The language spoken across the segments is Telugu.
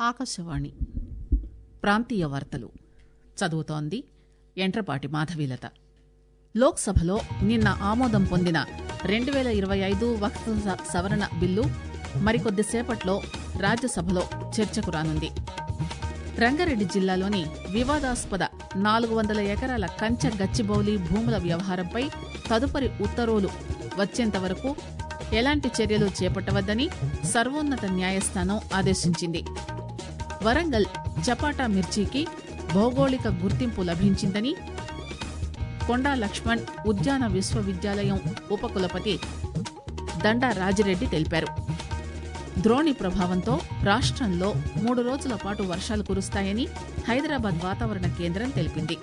ఆకాశవాణి ప్రాంతీయ వార్తలు చదువుతోంది ఎంట్రపాటి మాధవీలత లోక్సభలో నిన్న ఆమోదం పొందిన రెండు పేల ఇరవై ఐదు వక్ఫ్ సవరణ బిల్లు మరికొద్దిసేపట్లో రాజ్యసభలో చర్చకు రానుంది రంగారెడ్డి జిల్లాలోని వివాదాస్పద నాలుగు వందల ఎకరాల కంచె గచ్చిబౌలి భూముల వ్యవహారంపై తదుపరి ఉత్తర్వులు వచ్చేంత వరకు ఎలాంటి చర్యలు చేపట్టవద్దని సర్వోన్నత న్యాయస్థానం ఆదేశించింది వరంగల్ చపాటా మిర్చికి భౌగోళిక గుర్తింపు లభించిందని కొండా లక్ష్మణ్ ఉద్యాన విశ్వవిద్యాలయం ఉపకులపతి దండా రాజిరెడ్డి తెలిపారు ద్రోణి ప్రభావంతో రాష్ట్రంలో మూడు రోజుల పాటు వర్షాలు కురుస్తాయని హైదరాబాద్ వాతావరణ కేంద్రం తెలిపింది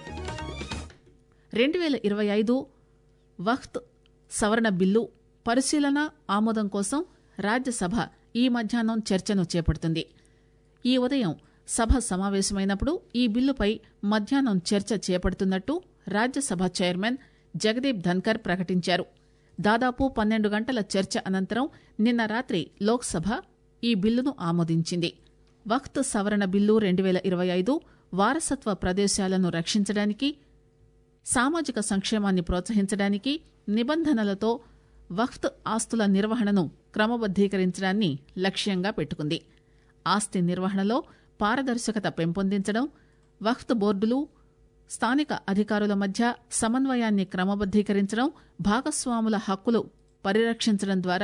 రెండు పేల ఇరవై ఐదు వక్త్ సవరణ బిల్లు పరిశీలన ఆమోదం కోసం రాజ్యసభ ఈ మధ్యాహ్నం చర్చను చేపడుతుంది ఈ ఉదయం సభ సమావేశమైనప్పుడు ఈ బిల్లుపై మధ్యాహ్నం చర్చ చేపడుతున్నట్టు రాజ్యసభ చైర్మన్ జగదీప్ ధన్కర్ ప్రకటించారు దాదాపు పన్నెండు గంటల చర్చ అనంతరం నిన్న రాత్రి లోక్సభ ఈ బిల్లును ఆమోదించింది వక్త్ సవరణ బిల్లు రెండు పేల ఇరవై ఐదు వారసత్వ ప్రదేశాలను రక్షించడానికి సామాజిక సంక్షేమాన్ని ప్రోత్సహించడానికి నిబంధనలతో వక్ఫ్ ఆస్తుల నిర్వహణను క్రమబద్దీకరించడాన్ని లక్ష్యంగా పెట్టుకుంది ఆస్తి నిర్వహణలో పారదర్శకత పెంపొందించడం వక్ఫ్ బోర్డులు స్థానిక అధికారుల మధ్య సమన్వయాన్ని క్రమబద్దీకరించడం భాగస్వాముల హక్కులు పరిరక్షించడం ద్వారా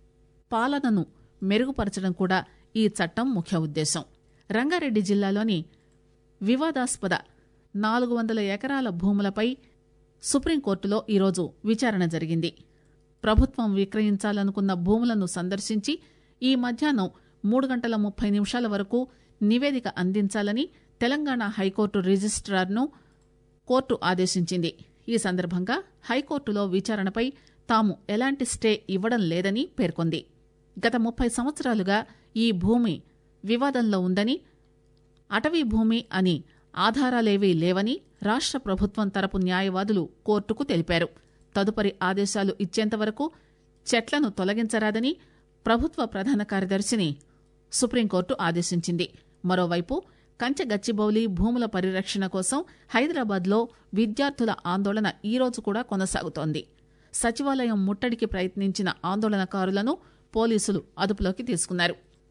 పాలనను మెరుగుపరచడం కూడా ఈ చట్టం ముఖ్య ఉద్దేశం రంగారెడ్డి జిల్లాలోని వివాదాస్పద నాలుగు వందల ఎకరాల భూములపై సుప్రీంకోర్టులో ఈరోజు విచారణ జరిగింది ప్రభుత్వం విక్రయించాలనుకున్న భూములను సందర్శించి ఈ మధ్యాహ్నం మూడు గంటల ముప్పై నిమిషాల వరకు నివేదిక అందించాలని తెలంగాణ హైకోర్టు రిజిస్ట్రార్ను కోర్టు ఆదేశించింది ఈ సందర్భంగా హైకోర్టులో విచారణపై తాము ఎలాంటి స్టే ఇవ్వడం లేదని పేర్కొంది గత ముప్పై సంవత్సరాలుగా ఈ భూమి వివాదంలో ఉందని అటవీ భూమి అని ఆధారాలేవీ లేవని రాష్ట ప్రభుత్వం తరపు న్యాయవాదులు కోర్టుకు తెలిపారు తదుపరి ఆదేశాలు ఇచ్చేంతవరకు చెట్లను తొలగించరాదని ప్రభుత్వ ప్రధాన కార్యదర్శిని సుప్రీంకోర్టు ఆదేశించింది మరోవైపు కంచె గచ్చిబౌలి భూముల పరిరక్షణ కోసం హైదరాబాద్లో విద్యార్థుల ఆందోళన ఈ రోజు కూడా కొనసాగుతోంది సచివాలయం ముట్టడికి ప్రయత్నించిన ఆందోళనకారులను పోలీసులు అదుపులోకి తీసుకున్నారు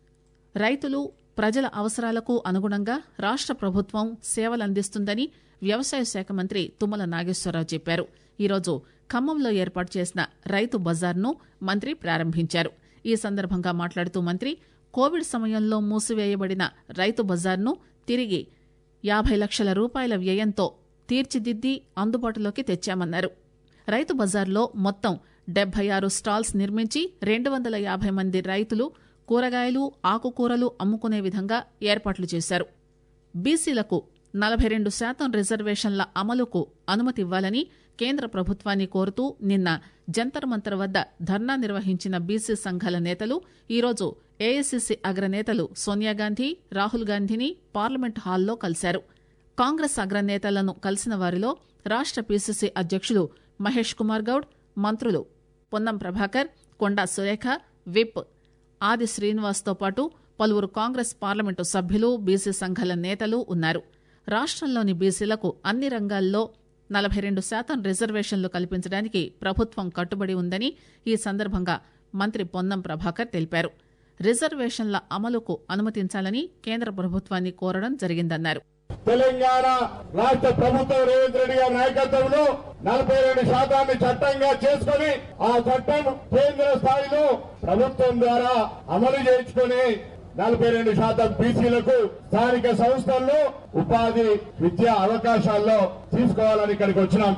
రైతులు ప్రజల అవసరాలకు అనుగుణంగా రాష్ట ప్రభుత్వం సేవలందిస్తుందని వ్యవసాయ శాఖ మంత్రి తుమ్మల నాగేశ్వరరావు చెప్పారు ఈరోజు ఖమ్మంలో ఏర్పాటు చేసిన రైతు బజార్ను మంత్రి ప్రారంభించారు ఈ సందర్భంగా మాట్లాడుతూ మంత్రి కోవిడ్ సమయంలో మూసివేయబడిన రైతు బజార్ను తిరిగి యాభై లక్షల రూపాయల వ్యయంతో తీర్చిదిద్ది అందుబాటులోకి తెచ్చామన్నారు రైతు బజార్లో మొత్తం డెబ్బై ఆరు స్టాల్స్ నిర్మించి రెండు వందల యాభై మంది రైతులు కూరగాయలు ఆకుకూరలు అమ్ముకునే విధంగా ఏర్పాట్లు చేశారు బీసీలకు నలభై రెండు శాతం రిజర్వేషన్ల అమలుకు అనుమతి ఇవ్వాలని కేంద్ర ప్రభుత్వాన్ని కోరుతూ నిన్న జంతర్ మంతర్ వద్ద ధర్నా నిర్వహించిన బీసీ సంఘాల నేతలు ఈరోజు ఏఐసిసి అగ్రనేతలు సోనియాగాంధీ రాహుల్ గాంధీని పార్లమెంట్ హాల్లో కలిశారు కాంగ్రెస్ అగ్రనేతలను కలిసిన వారిలో రాష్ట పీసీసీ అధ్యక్షులు మహేష్ కుమార్ గౌడ్ మంత్రులు పొన్నం ప్రభాకర్ కొండా సురేఖ విప్ ఆది శ్రీనివాస్తో పాటు పలువురు కాంగ్రెస్ పార్లమెంటు సభ్యులు బీసీ సంఘాల నేతలు ఉన్నారు రాష్టంలోని బీసీలకు అన్ని రంగాల్లో నలభై రెండు శాతం రిజర్వేషన్లు కల్పించడానికి ప్రభుత్వం కట్టుబడి ఉందని ఈ సందర్భంగా మంత్రి పొన్నం ప్రభాకర్ తెలిపారు రిజర్వేషన్ల అమలుకు అనుమతించాలని కేంద్ర ప్రభుత్వాన్ని కోరడం జరిగిందన్నారు తెలంగాణ రాష్ట్ర ప్రభుత్వం రేవంత్ రెడ్డి గారి నాయకత్వంలో నలభై రెండు శాతాన్ని చట్టంగా చేసుకుని ఆ చట్టం కేంద్ర స్థాయిలో ప్రభుత్వం ద్వారా అమలు చేయించుకుని నలభై రెండు శాతం బీసీలకు స్థానిక సంస్థల్లో ఉపాధి విద్యా అవకాశాల్లో తీసుకోవాలని ఇక్కడికి వచ్చినాం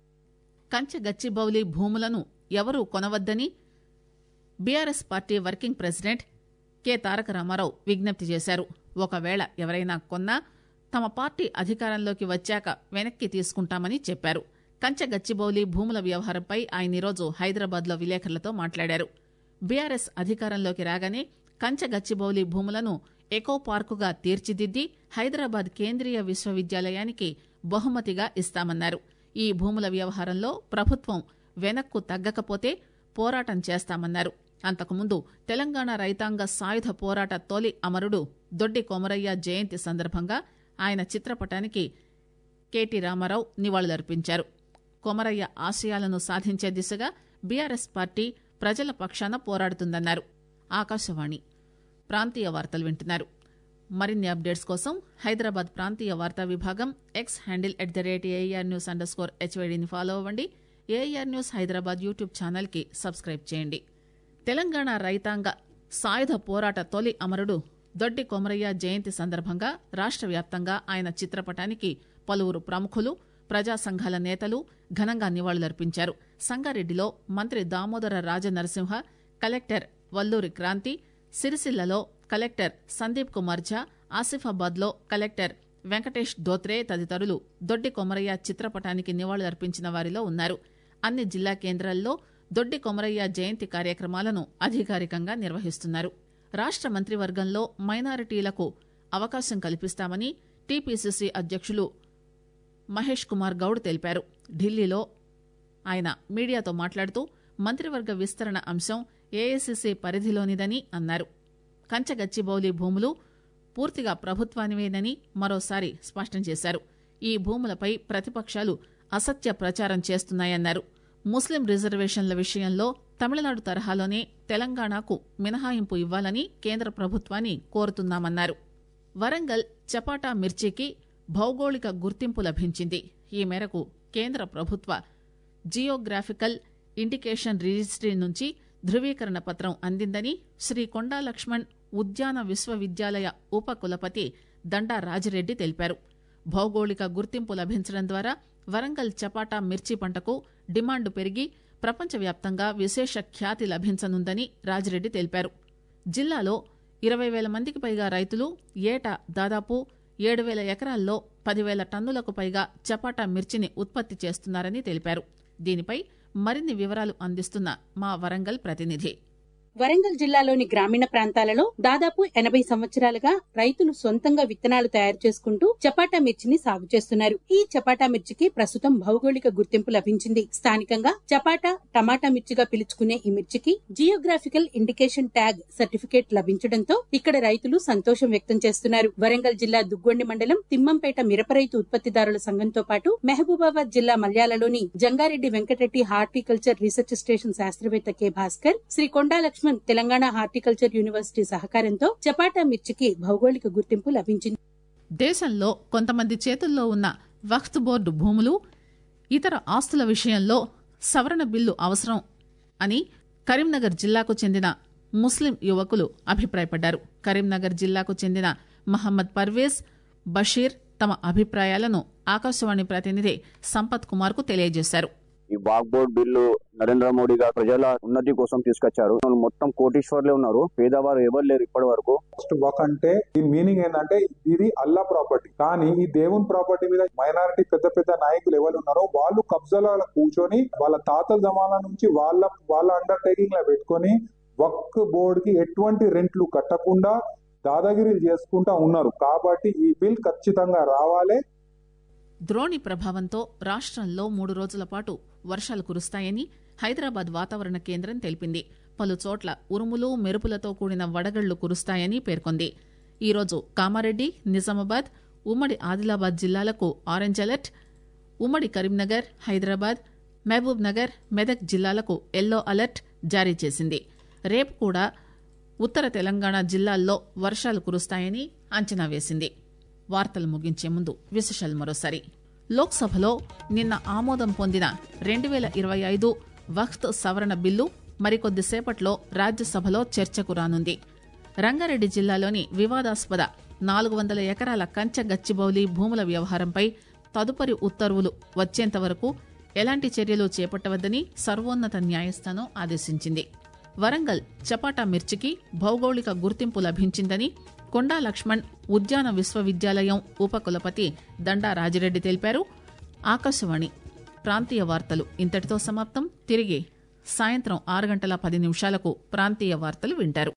కంచె గచ్చిబౌలి భూములను ఎవరూ కొనవద్దని BRS party working president K Taraka Rama Rao విజ్ఞప్తి చేశారు ఒకవేళ ఎవరైనా కొన్నా తమ పార్టీ అధికారంలోకి వచ్చాక వెనక్కి తీసుకుంటామని చెప్పారు కంచె గచ్చిబౌలి భూముల వ్యవహారంపై ఆయన ఈరోజు హైదరాబాద్లో విలేకరులతో మాట్లాడారు బీఆర్ఎస్ అధికారంలోకి రాగానే కంచె గచ్చిబౌలి భూములను ఎకో పార్కుగా తీర్చిదిద్ది హైదరాబాద్ కేంద్రీయ విశ్వవిద్యాలయానికి బహుమతిగా ఇస్తామన్నారు ఈ భూముల వ్యవహారంలో ప్రభుత్వం వెనక్కు తగ్గకపోతే పోరాటం చేస్తామన్నారు అంతకుముందు తెలంగాణ రైతాంగ సాయుధ పోరాట తొలి అమరుడు దొడ్డి కొమరయ్య జయంతి సందర్భంగా ఆయన చిత్రపటానికి కెటి రామారావు నివాళులర్పించారు కొమరయ్య ఆశయాలను సాధించే దిశగా బీఆర్ఎస్ పార్టీ ప్రజల పక్షాన పోరాడుతుందన్నారు ఆకాశవాణి ప్రాంతీయ వార్తలు వింటున్నారు మరిన్ని అప్డేట్స్ కోసం హైదరాబాద్ ప్రాంతీయ వార్తా విభాగం X handle at the rate AR news under score హెచ్వైడీని ఫాలో అవ్వండి AR news Hyderabad YouTube channel కి సబ్స్క్రైబ్ చేయండి తెలంగాణ రైతాంగ సాయుధ పోరాట తొలి అమరుడు దొడ్డి కొమరయ్య జయంతి సందర్భంగా రాష్ట్ర వ్యాప్తంగా ఆయన చిత్రపటానికి పలువురు ప్రముఖులు ప్రజా సంఘాల నేతలు ఘనంగా నివాళులర్పించారు సంగారెడ్డిలో మంత్రి దామోదర రాజనరసింహ కలెక్టర్ వల్లూరి క్రాంతి సిరిసిల్లలో కలెక్టర్ సందీప్ కుమార్ ఝా ఆసిఫాబాద్ లో కలెక్టర్ వెంకటేష్ దోత్రే తదితరులు దొడ్డి కొమరయ్య చిత్రపటానికి నివాళులర్పించిన వారిలో ఉన్నారు అన్ని జిల్లా కేంద్రాల్లో దొడ్డి కొమరయ్య జయంతి కార్యక్రమాలను అధికారికంగా నిర్వహిస్తున్నారు రాష్ట్ర మంత్రివర్గంలో మైనారిటీలకు అవకాశం కల్పిస్తామని టీపీసీసీ అధ్యక్షులు మహేష్ కుమార్ గౌడ్ తెలిపారు ఢిల్లీలో ఆయన మీడియాతో మాట్లాడుతూ మంత్రివర్గ విస్తరణ అంశం ఏఐసీసీ పరిధిలోనిదని అన్నారు కంచగచ్చిబౌలి భూములు పూర్తిగా ప్రభుత్వానివేనని మరోసారి స్పష్టం చేశారు ఈ భూములపై ప్రతిపక్షాలు అసత్య ప్రచారం చేస్తున్నాయన్నారు ముస్లిం రిజర్వేషన్ల విషయంలో తమిళనాడు తరహాలోనే తెలంగాణకు మినహాయింపు ఇవ్వాలని కేంద్ర ప్రభుత్వాన్ని కోరుతున్నామన్నారు వరంగల్ చపాటా మిర్చికి భౌగోళిక గుర్తింపు లభించింది ఈ మేరకు కేంద్ర ప్రభుత్వ జియోగ్రాఫికల్ ఇండికేషన్ రిజిస్ట్రీ నుంచి ధృవీకరణ పత్రం అందిందని శ్రీ కొండా లక్ష్మణ్ ఉద్యాన విశ్వవిద్యాలయ ఉపకులపతి దండా రాజిరెడ్డి తెలిపారు భౌగోళిక గుర్తింపు లభించడం ద్వారా వరంగల్ చపాటా మిర్చి పంటకు డిమాండ్ పెరిగి ప్రపంచవ్యాప్తంగా విశేష ఖ్యాతి లభించనుందని రాజిరెడ్డి తెలిపారు జిల్లాలో ఇరవై వేల మందికి పైగా రైతులు ఏటా దాదాపు ఏడు వేల ఎకరాల్లో పదివేల టన్నులకు పైగా చపాటా మిర్చిని ఉత్పత్తి చేస్తున్నారని తెలిపారు దీనిపై మరిన్ని వివరాలు అందిస్తున్న మా వరంగల్ ప్రతినిధి వరంగల్ జిల్లాలోని గ్రామీణ ప్రాంతాలలో దాదాపు ఎనభై సంవత్సరాలుగా రైతులు సొంతంగా విత్తనాలు తయారు చేసుకుంటూ చపాటా మిర్చిని సాగు చేస్తున్నారు ఈ చపాటా మిర్చికి ప్రస్తుతం భౌగోళిక గుర్తింపు లభించింది స్థానికంగా చపాటా టమాటా మిర్చిగా పిలుచుకునే ఈ మిర్చికి జియోగ్రాఫికల్ ఇండికేషన్ ట్యాగ్ సర్టిఫికేట్ లభించడంతో ఇక్కడ రైతులు సంతోషం వ్యక్తం చేస్తున్నారు వరంగల్ జిల్లా దుగ్గొండి మండలం తిమ్మంపేట మిరప రైతు ఉత్పత్తిదారుల సంఘంతో పాటు మహబూబాబాద్ జిల్లా మల్యాలలోని Jangareddy Venkatareddy horticulture research station శాస్త్రవేత్త K Bhaskar Shri Konda Laxman Telangana horticulture university సహకారంతో చపాటా మిర్చికి భౌగోళిక గుర్తింపు లభించింది దేశంలో కొంతమంది చేతుల్లో ఉన్న వక్ఫ్ బోర్డు భూములు ఇతర ఆస్తుల విషయంలో సవరణ బిల్లు అవసరం అని కరీంనగర్ జిల్లాకు చెందిన ముస్లిం యువకులు అభిప్రాయపడ్డారు కరీంనగర్ జిల్లాకు చెందిన మహమ్మద్ పర్వేజ్ బషీర్ తమ అభిప్రాయాలను ఆకాశవాణి ప్రతినిధి సంపత్ కుమార్ కు తెలియజేశారు ఈ వాక్ బోర్డ్ బిల్లు నరేంద్ర మోడీ గారు ప్రజల ఉన్నతి కోసం తీసుకొచ్చారు మొత్తం కోటీశ్వర్లే ఉన్నారు పేదవారు ఎవరు లేరు ఇప్పటి వరకు ఫస్ట్ వక్ అంటే దీని మీనింగ్ ఏంటంటే ఇది అల్లా ప్రాపర్టీ కానీ ఈ దేవుని ప్రాపర్టీ మీద మైనారిటీ పెద్ద పెద్ద నాయకులు ఎవరు ఉన్నారో వాళ్ళు కబ్జాలో కూర్చొని వాళ్ళ తాతల జమానా నుంచి వాళ్ళ వాళ్ళ అండర్టేకింగ్ లో పెట్టుకొని వక్ బోర్డ్ కి ఎటువంటి రెంట్లు కట్టకుండా దాదాగిరీలు చేసుకుంటా ఉన్నారు కాబట్టి ఈ బిల్ ఖచ్చితంగా రావాలి ద్రోణి ప్రభావంతో రాష్ట్రంలో మూడు రోజుల పాటు వర్షాలు కురుస్తాయని హైదరాబాద్ వాతావరణ కేంద్రం తెలిపింది పలు చోట్ల ఉరుములు మెరుపులతో కూడిన వడగళ్లు కురుస్తాయని పేర్కొంది ఈరోజు కామారెడ్డి నిజామాబాద్ ఉమ్మడి ఆదిలాబాద్ జిల్లాలకు ఆరెంజ్ అలర్ట్ ఉమ్మడి కరీంనగర్ హైదరాబాద్ మహబూబ్ నగర్ మెదక్ జిల్లాలకు ఎల్లో అలర్ట్ జారీ చేసింది రేపు కూడా ఉత్తర తెలంగాణ జిల్లాల్లో వర్షాలు కురుస్తాయని అంచనా వేసింది వార్తలు ముగించే ముందు విశేషాలు మరోసారి లోక్సభలో నిన్న ఆమోదం పొందిన రెండు వేల ఇరవై ఐదు వక్త్ సవరణ బిల్లు మరికొద్దిసేపట్లో రాజ్యసభలో చర్చకు రానుంది రంగారెడ్డి జిల్లాలోని వివాదాస్పద నాలుగు వందల ఎకరాల కంచ గచ్చిబౌలి భూముల వ్యవహారంపై తదుపరి ఉత్తర్వులు వచ్చేంత వరకు ఎలాంటి చర్యలు చేపట్టవద్దని సర్వోన్నత న్యాయస్థానం ఆదేశించింది వరంగల్ చపాటా మిర్చికి భౌగోళిక గుర్తింపు లభించిందని కొండా లక్ష్మణ్ ఉద్యాన విశ్వవిద్యాలయం ఉపకులపతి దండా రాజిరెడ్డి తెలిపారు ఆకాశవాణి ప్రాంతీయ వార్తలు ఇంతటితో సమాప్తం తిరిగి సాయంత్రం ఆరు గంటల పది నిమిషాలకు ప్రాంతీయ వార్తలు వింటారు